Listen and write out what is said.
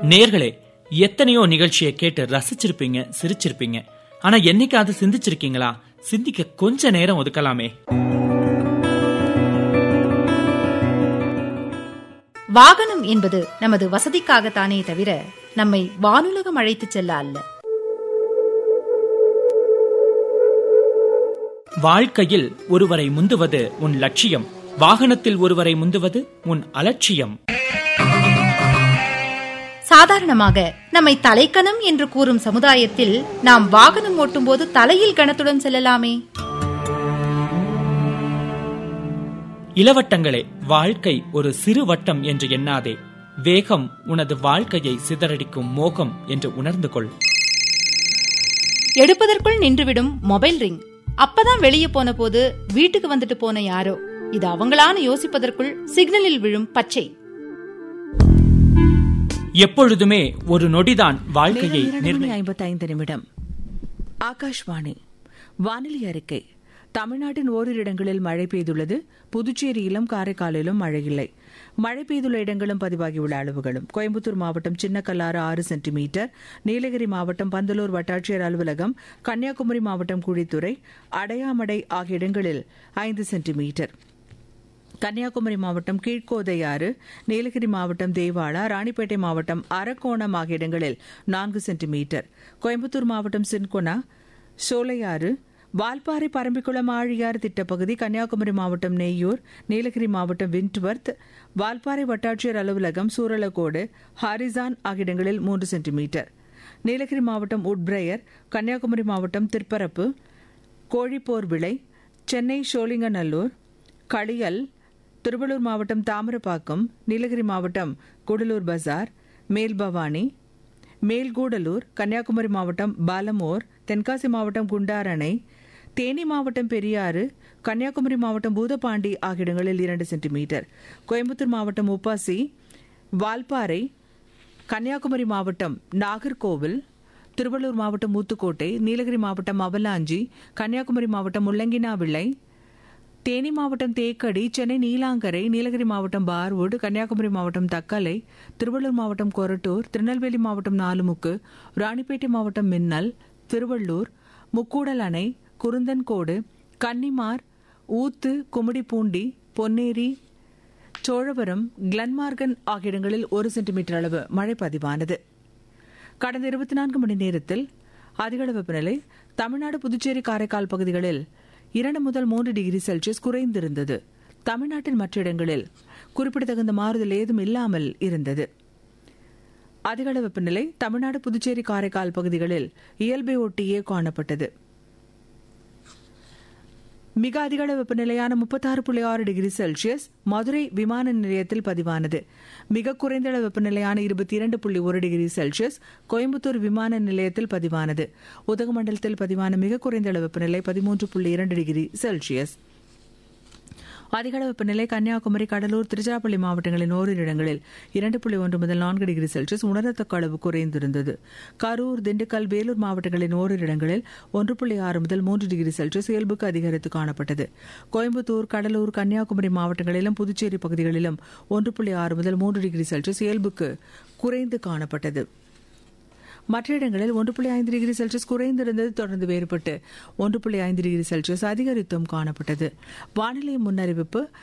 நேர்களே எத்தனையோ நிகழ்ச்சியை கேட்டு ரசிச்சிருப்பீங்க சிரிச்சிருப்பீங்க ஆனா என்னைக்காவது சிந்திச்சிருக்கீங்களா சிந்திக்க கொஞ்ச நேரம் ஒதுக்கலாமே வாகனம் என்பது நமது வசதிக்காகத்தானே தவிர நம்மை வானுலகம் அழைத்துச் செல்ல அல்ல வாழ்க்கையில் ஒருவரை முந்துவது உன் லட்சியம் வாகனத்தில் ஒருவரை முந்துவது உன் அலட்சியம் சாதாரணமாக நம்மை தலைக்கணம் என்று கூறும் சமுதாயத்தில் நாம் வாகனம் ஓட்டும்போது தலையில் கணத்துடன் செல்லலாமே இளவட்டங்களே வாழ்க்கை ஒரு சிறு வட்டம் என்று எண்ணாதே வேகம் உனது வாழ்க்கையை சிதறடிக்கும் மோகம் என்று உணர்ந்து கொள் எடுப்பதற்குள் நின்றுவிடும் மொபைல் ரிங் அப்பதான் வெளியே போன போது வீட்டுக்கு வந்துட்டு போன யாரோ இது அவங்களான்னு யோசிப்பதற்குள் சிக்னலில் விழும் பச்சை எப்பொழுதுமே ஒரு நொடிதான் வாழ்க்கையை நேரம் இரண்டு மணி நிர்ணயம் ஐம்பத்தைந்து நிமிடம் ஆகாஷ்வாணி வானிலை அறிக்கை தமிழ்நாட்டின் ஓரிரு இடங்களில் மழை பெய்துள்ளது புதுச்சேரியிலும் காரைக்காலிலும் மழை இல்லை மழை பெய்துள்ள இடங்களும் பதிவாகியுள்ள அளவுகளும் கோயம்புத்தூர் மாவட்டம் சின்னக்கல்லாறு ஆறு சென்டிமீட்டர் நீலகிரி மாவட்டம் பந்தலூர் வட்டாட்சியர் அலுவலகம் கன்னியாகுமரி மாவட்டம் குழித்துறை அடையாமடை ஆகிய இடங்களில் ஐந்து சென்டிமீட்டர் கன்னியாகுமரி மாவட்டம் கீழ்கோதையாறு நீலகிரி மாவட்டம் தேவாலா ராணிப்பேட்டை மாவட்டம் அரக்கோணம் ஆகிய இடங்களில் நான்கு சென்டிமீட்டர் கோயம்புத்தூர் மாவட்டம் சின்கொனா சோலையாறு வால்பாறை பரம்பிக்குளம் ஆழியாறு திட்டப்பகுதி கன்னியாகுமரி மாவட்டம் நெய்யூர் நீலகிரி மாவட்டம் விண்ட்வர்த் வால்பாறை வட்டாட்சியர் அலுவலகம் சூரலக்கோடு ஹாரிசான் ஆகிய இடங்களில் மூன்று சென்டிமீட்டர் நீலகிரி மாவட்டம் உட்பிரையர் கன்னியாகுமரி மாவட்டம் திருப்பரப்பு கோழிப்போர் விளை சென்னை சோழிங்கநல்லூர் களியல் திருவள்ளூர் மாவட்டம் தாமிரப்பாக்கம் நீலகிரி மாவட்டம் கூடலூர் பஜார் மேல்பவானி மேல்கூடலூர் கன்னியாகுமரி மாவட்டம் பாலமோர் தென்காசி மாவட்டம் குண்டாரணை தேனி மாவட்டம் பெரியாறு கன்னியாகுமரி மாவட்டம் பூதப்பாண்டி ஆகிய இடங்களில் இரண்டு சென்டிமீட்டர் கோயம்புத்தூர் மாவட்டம் உப்பாசி வால்பாறை கன்னியாகுமரி மாவட்டம் நாகர்கோவில் திருவள்ளூர் மாவட்டம் ஊத்துக்கோட்டை நீலகிரி மாவட்டம் அவலாஞ்சி கன்னியாகுமரி மாவட்டம் முள்ளங்கினாவிள்ளை தேனி மாவட்டம் தேக்கடி சென்னை நீலாங்கரை நீலகிரி மாவட்டம் பார்வுட் கன்னியாகுமரி மாவட்டம் தக்கலை திருவள்ளூர் மாவட்டம் கொரட்டூர் திருநெல்வேலி மாவட்டம் நாலுமுக்கு ராணிப்பேட்டை மாவட்டம் மின்னல் திருவள்ளூர் முக்கூடல் அணை குருந்தன்கோடு கன்னிமார் ஊத்து கும்மிடிப்பூண்டி பொன்னேரி சோழவரம் கிளன்மார்கன் ஆகிய இடங்களில் ஒரு சென்டிமீட்டர் அளவு மழை பதிவானது கடந்த இருபத்தி நான்கு மணி நேரத்தில் அதிகளவு வெப்பநிலை தமிழ்நாடு புதுச்சேரி காரைக்கால் பகுதிகளில் இரண்டு முதல் மூன்று டிகிரி செல்சியஸ் குறைந்திருந்தது தமிழ்நாட்டின் மற்ற இடங்களில் குறிப்பிடத்தகுந்த மாறுதல் ஏதும் இல்லாமல் இருந்தது அதிகளவு வெப்பநிலை தமிழ்நாடு புதுச்சேரி காரைக்கால் பகுதிகளில் இயல்பை ஒட்டியே காணப்பட்டது மிக அதிக அளவு வெப்பநிலையான முப்பத்தாறு புள்ளி ஆறு டிகிரி செல்சியஸ் மதுரை விமான நிலையத்தில் பதிவானது மிக குறைந்த அளவு வெப்பநிலையான இருபத்தி இரண்டு புள்ளி ஒரு டிகிரி செல்சியஸ் கோயம்புத்தூர் விமான நிலையத்தில் பதிவானது உதகமண்டலத்தில் பதிவான மிக குறைந்த அளவு வெப்பநிலை பதிமூன்று புள்ளி இரண்டு டிகிரி செல்சியஸ் அதிக அளவு வெப்பநிலை கன்னியாகுமரி கடலூர் திருச்சிராப்பள்ளி மாவட்டங்களின் ஓரிரு இடங்களில் இரண்டு புள்ளி ஒன்று முதல் நான்கு டிகிரி செல்சியஸ் உணரத்தக்க அளவு குறைந்திருந்தது கரூர் திண்டுக்கல் வேலூர் மாவட்டங்களின் ஓரிரு இடங்களில் ஒன்று புள்ளி ஆறு முதல் மூன்று டிகிரி செல்சியஸ் இயல்புக்கு அதிகரித்து காணப்பட்டது கோயம்புத்தூர் கடலூர் கன்னியாகுமரி மாவட்டங்களிலும் புதுச்சேரி பகுதிகளிலும் ஒன்று புள்ளி ஆறு முதல் மூன்று டிகிரி செல்சியஸ் இயல்புக்கு குறைந்து காணப்பட்டது மற்ற இடங்களில் ஒன்று புள்ளி ஐந்து டிகிரி செல்சியஸ் குறைந்திருந்தது தொடர்ந்து வேறுபட்டு ஒன்று புள்ளி ஐந்து டிகிரி செல்சியஸ் அதிகரித்தும் காணப்பட்டது வானிலை முன்னறிவிப்பு